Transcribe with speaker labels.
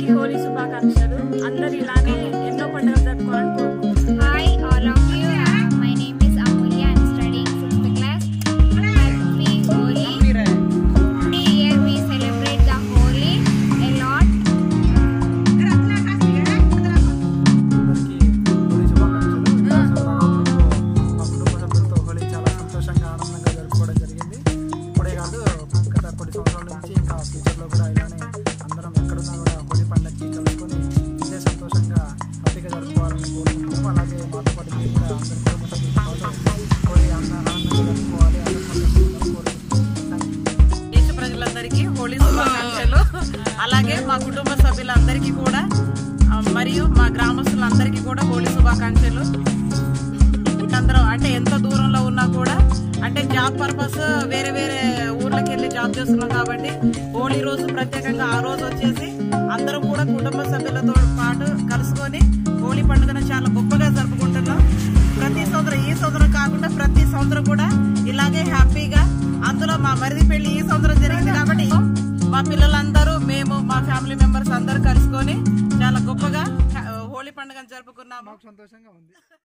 Speaker 1: అందరికీ హోలీ శుభాకాంక్షలు అందరు ఇలానే ఎన్నో పండుగలు జరుపుకోవాలని కోరుకుంటున్నాను
Speaker 2: Hi, all of you. Uh, my name is Amulya. I'm studying sixth class. Happy Holi. Every year we celebrate the Holi a lot.
Speaker 3: అందరికీ హోలీ శుభాకాంక్షలు ఈ సంవత్సరం మా కుటుంబ సభ్యులతో హోలీ చాలా సంతోషంగా ఆనందంగా జరుపుకోవడం జరిగింది ఇప్పుడే కాదు గత కొన్ని సంవత్సరాల నుంచి ఇంకా ఫ్యూచర్లో కూడా ఇలానే అందరం ఎక్కడున్నా కూడా హోలీ పండుగకి కలుసుకొని ఇదే సంతోషంగా హ్యాపీగా జరుపుకోవాలని కోరుకుంటున్నాము అలాగే మాతో పాటు మీరు కూడా అందరి కుటుంబ సభ్యులతో హోలీ ఆనంద- ఆనందంగా జరుపుకోవాలి అందరి కోరుకుంటున్నాం
Speaker 4: దేశ ప్రజలందరికీ హోలీ శుభాకాంక్షలు అలాగే మా కుటుంబ సభ్యులందరికీ కూడా ఆ, మరియు మా గ్రామస్తులందరికీ కూడా హోలీ శుభాకాంక్షలు అందరం అంటే ఎంత దూరంలో ఉన్నా కూడా అంటే జాబ్ పర్పస్ వేరే వేరే ఊర్లకు వెళ్ళి జాబ్ చేస్తున్నాం కాబట్టి హోలీ రోజు ప్రత్యేకంగా ఆ రోజు వచ్చేసి అందరం కూడా కుటుంబ సభ్యులతో పాటు కలుసుకొని హోలీ పండుగను చాలా గొప్పగా జరుపుకుంటున్నాం ప్రతి సంవత్సరం ఈ సంవత్సరం కాకుండా ప్రతి సంవత్సరం కూడా ఇలాగే హ్యాపీగా అందులో మా మరిది పెళ్లి ఈ సంవత్సరం జరిగింది కాబట్టి మా పిల్లలందరూ మేము మా ఫ్యామిలీ మెంబర్స్ అందరూ కలుసుకొని చాలా గొప్పగా హోలీ పండుగను జరుపుకున్నాము
Speaker 3: మాకు సంతోషంగా ఉంది